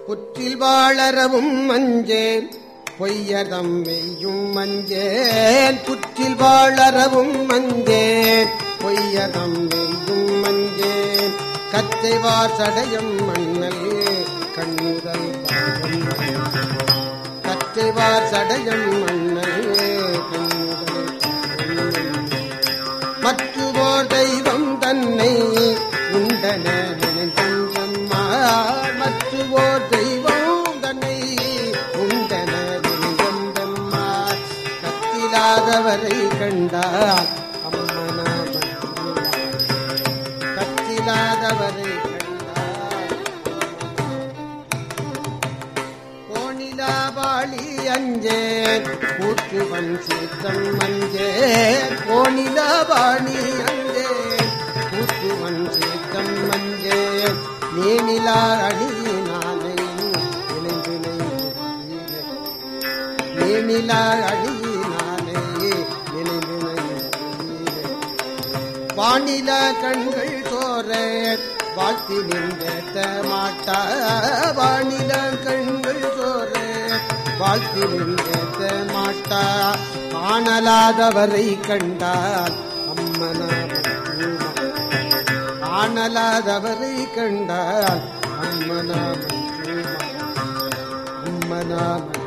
புற்றில் வாழறவும் மஞ்சேன் பொய்யதம் மெய்யும் மஞ்சேன் புற்றில் வாழறவும் மஞ்சேன் பொய்யதம் மெய்யும் மஞ்சேன் கத்தை வாசடையும் மண்ணல் கண்ணுதல் பாவம் கத்தை வாசடையும் மண்ணல் கண்ணுதல் பாவம் மற்றுவோர் தெய்வம் தன்னை உண்டன நினைந்தம்மா மற்றுவோர் தெய்வம் தன்னை உண்டன நினைந்தம்மா கத்திலாதவரை கண்டார் அம்மனா கத்திலாதவரை கண்டார் கோணிலாபாளி அஞ்சேன் கூற்றுவன் சீத்தம் மஞ்சேன் கோணிலாபாணி அஞ்சேன் கூற்றுவன் சீத்தம் மஞ்சேன் நீனிலா அணியினானை இணைந்தினை நீனிலா அணியினானை இணைந்தினை வானில கண்கள் சோர வாழ்த்தி நின்ற மாட்டா வானில கண்கள் சோர வாழ்த்தி நின்ற மாட்டா காணலாதவரை கண்டால் அம்மனா காணலாதவரை கண்டால் அம்மனா அம்மனா